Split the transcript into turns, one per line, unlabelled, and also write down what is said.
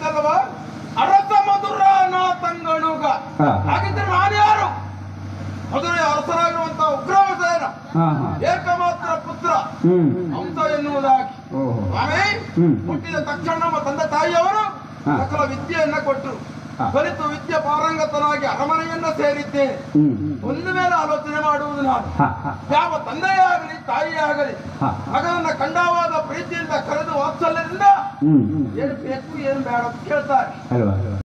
ಹೇಳಿದಲ್ಲವ ಅರಸ ಮಧುರ ನಾ ತಂಗಣುಗ
ಹಾ.
ಹಾಗಿದ್ರೆ ನಾನು ಯಾರು ಮಧುರೆ ಅರಸರಾಗಿರುವಂತಹ ಉಗ್ರವಸೇನ
ಹಾ ಹಾ
ಏಕಮಾತ್ರ ಪುತ್ರ
ಹ್ಮ್
ಹಂಸ ಎನ್ನುವುದಾಗಿ
ಓಹೋ
ಸ್ವಾಮಿ
ಹ್ಮ್.
ಹುಟ್ಟಿದ ತಕ್ಷಣ ನಮ್ಮ ತಂದೆ ತಾಯಿಯವರು
ಹಾ.
ಸಕಲ ವಿದ್ಯೆಯನ್ನ ಕೊಟ್ಟರು
ಹಾ.
ಕಲಿತು ವಿದ್ಯೆ ಪಾರಂಗತನಾಗಿ ಅರಮನೆಯನ್ನ ಸೇರಿದ್ದೇನೆ
ಹ್ಮ್
ಒಂದು ಮೇಲೆ ಆಲೋಚನೆ ಮಾಡುವುದು ನಾನು
ಹಾ ಹಾ
ಯಾವ ತಂದೆಯೇ ಆಗಲಿ ತಾಯಿಯೇ ಆಗಲಿ
ಹಾ.
ಮಗನನ್ನ ಖಂಡವಾದ ಪ್ರೀತಿಯಿಂದ ಕರೆದು ವಾತ್ಸಲ್ಯದಿಂದ
ಹ್ಮ್
ಏನು ಬೇಕು ಏನು ಬೇಡ ಅಂತ ಕೇಳ್ತಾರೆ
ಅಲ್ವಾ